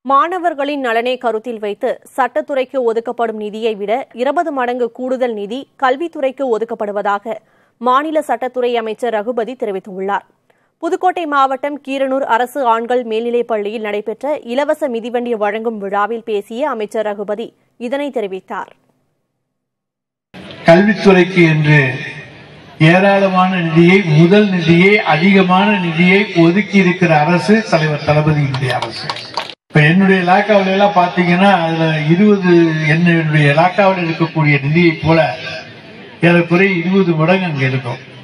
மாணவர்களின் நலனை கருத்தில் வைத்து சட்டத்துறைக்கு ஒதுக்கப்படும் நிதியை விட இருபது மடங்கு கூடுதல் நிதி கல்வித்துறைக்கு ஒதுக்கப்படுவதாக மாநில சட்டத்துறை அமைச்சர் ரகுபதி தெரிவித்துள்ளார் புதுக்கோட்டை மாவட்டம் கீரனூர் அரசு ஆண்கள் மேல்நிலைப் பள்ளியில் நடைபெற்ற இலவச மிதிவண்டி வழங்கும் விழாவில் பேசிய அமைச்சர் ரகுபதி இதனை தெரிவித்தார் கல்வித்துறைக்கு என்று ஏராளமான நிதியை முதல் நிதியை அதிகமான நிதியை ஒதுக்கி இருக்கிற அரசு தலைவர் தளபதியினுடைய அரசு இப்ப என்னுடைய இலாக்காவில எல்லாம் பாத்தீங்கன்னா அதுல இருபது என்னுடைய இலாக்காவில் இருக்கக்கூடிய நிதியை போல ஏறக்குறைய இருபது மடங்கு அங்க இருக்கும்